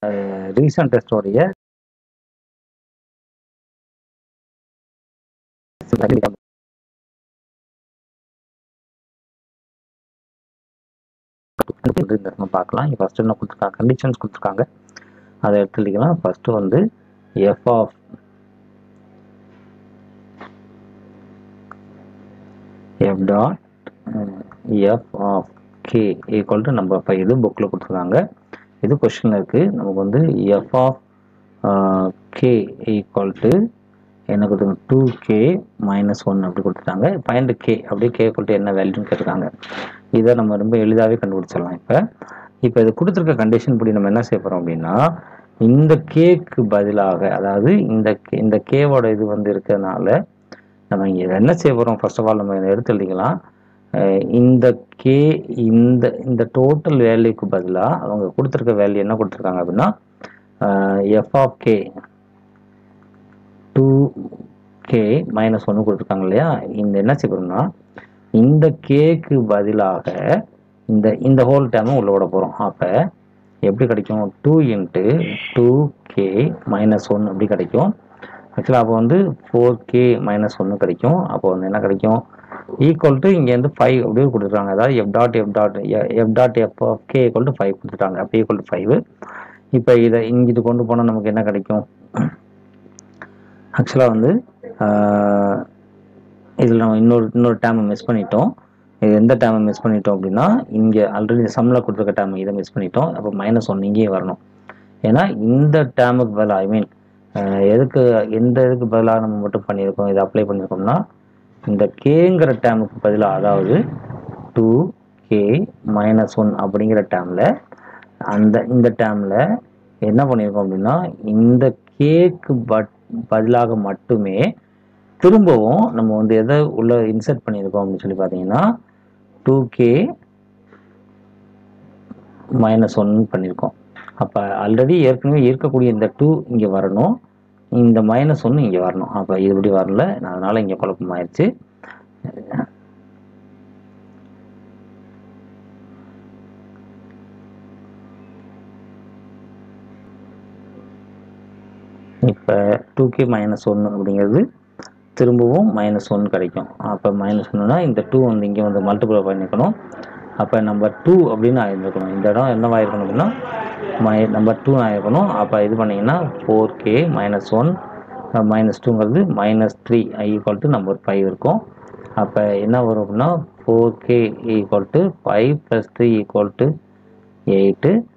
recent டெஸ்டோடைய நம்ம பார்க்கலாம் இங்கே ஃபஸ்ட்டு என்ன கொடுத்துருக்காங்க கண்டிஷன்ஸ் கொடுத்துருக்காங்க அதை எடுத்துக்கிட்டிங்கன்னா ஃபஸ்ட்டு வந்து F of F dot F of K equal to number five இது புக்கில் கொடுத்துருக்காங்க இது கொஷினில் இருக்குது நமக்கு வந்து F of K equal to என்ன கொடுத்துருங்க டூ கே மைனஸ் ஒன் அப்படி கொடுத்துட்டாங்க பாயிண்ட் கே அப்படியே கே ஈக்குவல் என்ன வேல்யூன்னு கேட்டிருக்காங்க இதை நம்ம ரொம்ப எளிதாகவே கண்டுபிடிச்சிடலாம் இப்போ இப்போ இது கொடுத்துருக்க கண்டிஷன் படி நம்ம என்ன செய்ய போகிறோம் அப்படின்னா இந்த கேக்கு பதிலாக அதாவது இந்த இந்த கேவோட இது வந்து இருக்கிறதுனால நம்ம இங்கே என்ன செய்ய போகிறோம் ஃபர்ஸ்ட் ஆஃப் ஆல் நம்ம இதை எடுத்து எழுதிக்கலாம் இந்த கே இந்த இந்த டோட்டல் வேல்யூக்கு பதிலாக அவங்க கொடுத்துருக்க வேல்யூ என்ன கொடுத்துருக்காங்க அப்படின்னா F of K two K minus ஒன்று கொடுத்துருக்காங்க இல்லையா இந்த என்ன செய்யணும்னா இந்த கேக்கு பதிலாக இந்த இந்த ஹோல் டேமும் உள்ள விட போகிறோம் அப்போ எப்படி கிடைக்கும் two into two K minus one அப்படி கிடைக்கும் ஆக்சுவலாக அப்போ வந்து ஃபோர் கே மைனஸ் ஒன்று கிடைக்கும் அப்போ வந்து என்ன கிடைக்கும் ஈக்குவல் டு இங்கேருந்து ஃபைவ் அப்படியே கொடுத்துருக்காங்க அதாவது F dot F dot F dot F of K equal to five கொடுத்துட்டாங்க அப்போ ஈக்குவல் டு ஃபைவ் இப்போ இதை இங்கிட்டு கொண்டு போனால் நமக்கு என்ன கிடைக்கும் ஆக்சுவலாக வந்து இதில் நம்ம இன்னொரு இன்னொரு டேமை மிஸ் பண்ணிட்டோம் இது எந்த டேமை மிஸ் பண்ணிட்டோம் அப்படின்னா இங்கே ஆல்ரெடி சம்மில் கொடுத்துருக்க டேம் இதை மிஸ் பண்ணிட்டோம் அப்போ மைனஸ் ஒன் இங்கேயே வரணும் ஏன்னா இந்த டேமுக்கு பதிலாக ஐ மீன் எதுக்கு எந்த இதுக்கு பதிலாக நம்ம மட்டும் பண்ணியிருக்கோம் இதை அப்ளை பண்ணியிருக்கோம்னா இந்த கேங்கிற டேமுக்கு பதிலாக அதாவது டூ கே மைனஸ் ஒன் அப்படிங்கிற டேமில் அந்த இந்த டேமில் என்ன பண்ணியிருக்கோம் அப்படின்னா இந்த கேக்கு பட் பதிலாக மட்டுமே திரும்பவும் நம்ம வந்து எதை உள்ள இன்சர்ட் பண்ணியிருக்கோம் அப்படின்னு சொல்லி பார்த்தீங்கன்னா டூ கே மைனஸ் ஒன் பண்ணியிருக்கோம் அப்போ ஆல்ரெடி ஏற்கனவே இருக்கக்கூடிய இந்த டூ இங்கே வரணும் இந்த மைனஸ் ஒன்று இங்கே வரணும் அப்போ இது இப்படி வரல அதனால் இங்கே குழப்பமாயிருச்சு இப்போ டூ கே மைனஸ் ஒன்று அப்படிங்கிறது திரும்பவும் மைனஸ் ஒன் கிடைக்கும் அப்போ மைனஸ் ஒன்றுனா இந்த டூ வந்து இங்கே வந்து மல்டிப்ளை பண்ணிக்கணும் அப்போ நம்பர் டூ அப்படின்னு ஆயிருக்கணும் இந்த இடம் என்னவாயிருக்கணும் அப்படின்னா மை நம்பர் டூ ஆயிருக்கணும் அப்போ இது பண்ணிங்கன்னா four K minus one minus டூங்கிறது minus three equal to number five இருக்கும் அப்போ என்ன வரும் அப்படின்னா four K equal to five plus three equal to eight